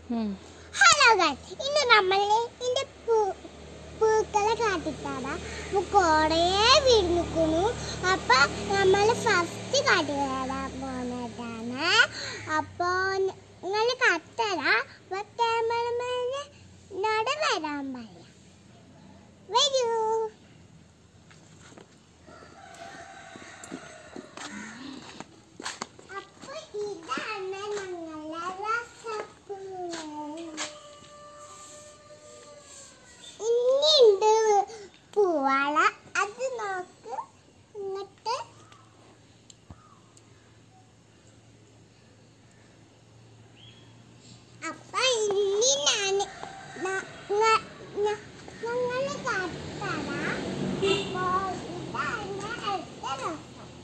ഉം. Hello guys ഇന്ന് നമ്മൾ ഇതിന്റെ പൂക്കളെ കാട്ടിത്തരാ അപ്പൊ കൊറേ വിരുന്നിക്കുന്നു അപ്പൊ നമ്മൾ ഫസ്റ്റ് കാട്ടിത്തരാൻ പോന്നതാണ് അപ്പൊ നിങ്ങൾ കത്തരാ അപ്പൊ ക്യാമറമാന് നോട് വരാൻ പറയാം വരൂ അപ്പൊ ഇതാണ് ഞങ്ങളുടെ റസപ്പൂ ഇനിയുണ്ട് പൂവാള അത് നോക്ക് എന്നിട്ട് അപ്പൊ ഇനി ഞാൻ ഞങ്ങള് കാട്ടറ ഇതാണ് അടുത്ത രസം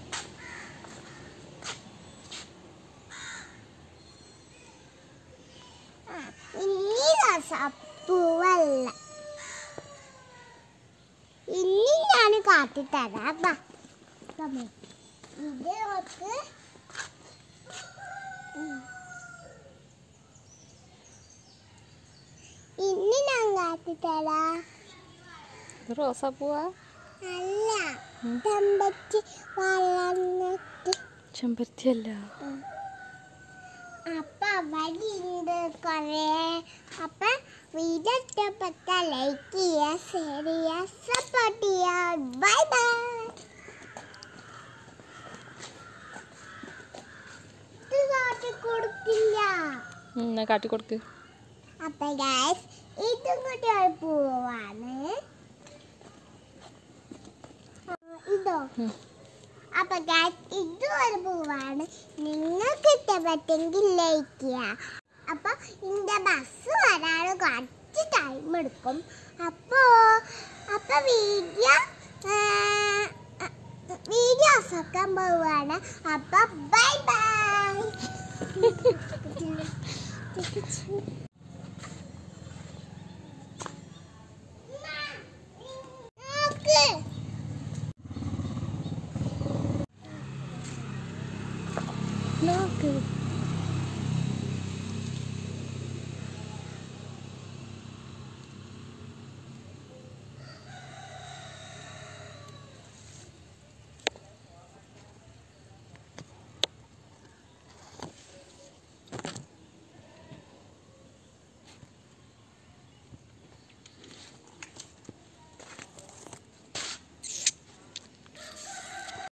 ആ, ഇനി രസപ്പൂവല്ല ഇനി ഞാൻ കാട്ടിത്തരാം ബാ. come on. ഇത് നോക്ക് ഉം. ഇനി ഞാൻ കാട്ടിത്തരാം ഇത് റോസാപ്പൂവാ അല്ല ഉം. ചെമ്പറ്റി വളർന്നിട്ട് ചെമ്പരത്തി അല്ല അപ്പൊ അവിടെ കൊറേ അപ്പൊ വീഡിയോ ഇഷ്ടപ്പെട്ട ലൈക്ക് ചെയ്യുക ഷെയർ ചെയ്യുക സപ്പോർട്ട് ചെയ്യുക ബൈ ബൈ ഇത് കാട്ടി കൊടുക്കില്ല ഉം, എന്നാ കാട്ടി കൊടുക്ക് അപ്പൊ ഗൈസ് ഇതും കൂടി ഒരു പൂവാണ് ആ, ഇതോ ഉം. അപ്പൊ ഗൈസ് ഇതും ഒരു പൂവാണ് നിങ്ങൾക്ക് ഇഷ്ടപ്പെട്ടെങ്കിൽ ലൈക്ക് ചെയ്യുക അപ്പൊ ഇന്റെ ബസ് വരാൻ കുറച്ച് ടൈം എടുക്കും അപ്പോ അപ്പൊ വീഡിയോ വീഡിയോസ് ഒക്കെ പോവാണ് അപ്പൊ ബൈ ബൈ നോക്ക് നോക്ക്